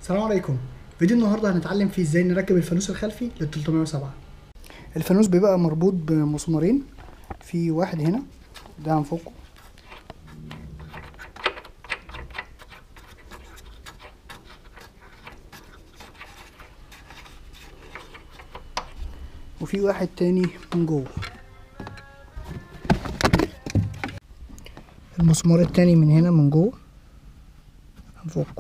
السلام عليكم فيديو النهارده هنتعلم فيه ازاي نركب الفانوس الخلفي لل 307 الفانوس بيبقى مربوط بمسمارين في واحد هنا ده هنفكه وفي واحد تاني من جوه المسمار التاني من هنا من جوه هنفكه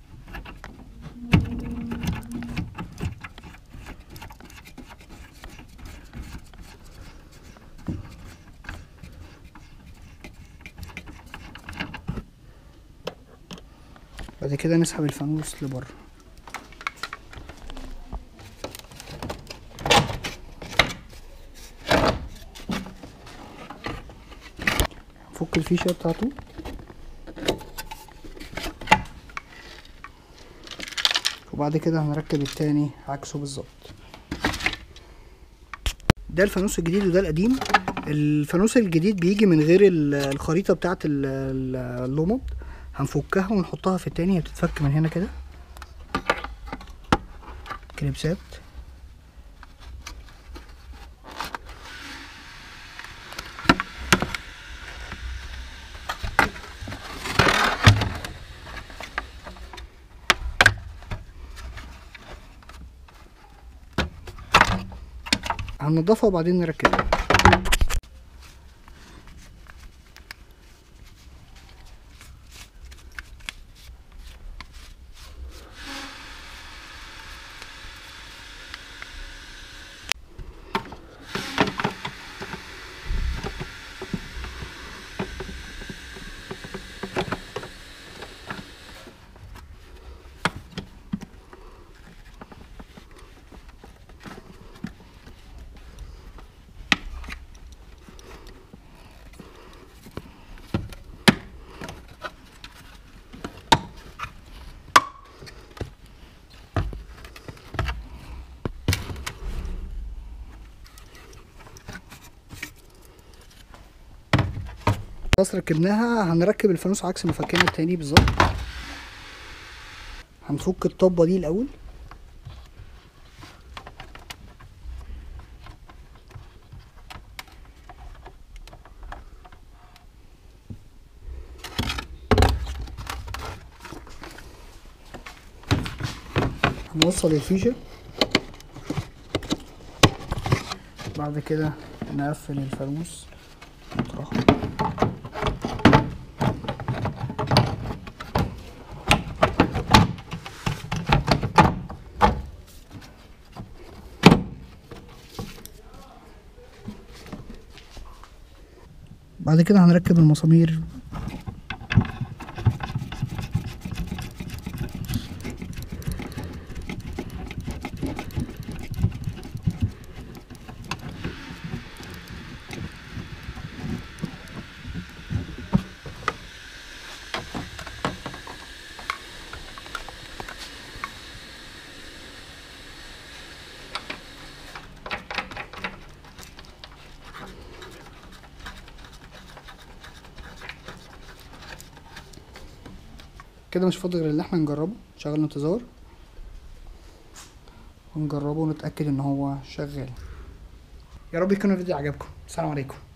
بعد كده نسحب الفانوس لبره نفك الفيشة بتاعته وبعد كده هنركب التاني عكسه بالظبط ده الفانوس الجديد وده القديم الفانوس الجديد بيجي من غير ال- الخريطة بتاعت ال- ال- اللمض هنفكها ونحطها في التاني هي بتتفك من هنا كده كليبسات هننضفها وبعدين نركبها خلاص ركبناها هنركب الفانوس عكس ما فكينا التاني بالظبط هنفك الطبة دي الأول هنوصل الفيشة بعد كده نقفل الفانوس مطرحه بعد كده هنركب المسامير كده مش فاضل غير ان احنا نجربه نشغل انتظار ونجربه ونتأكد ان هو شغال يا رب يكون الفيديو عجبكم السلام عليكم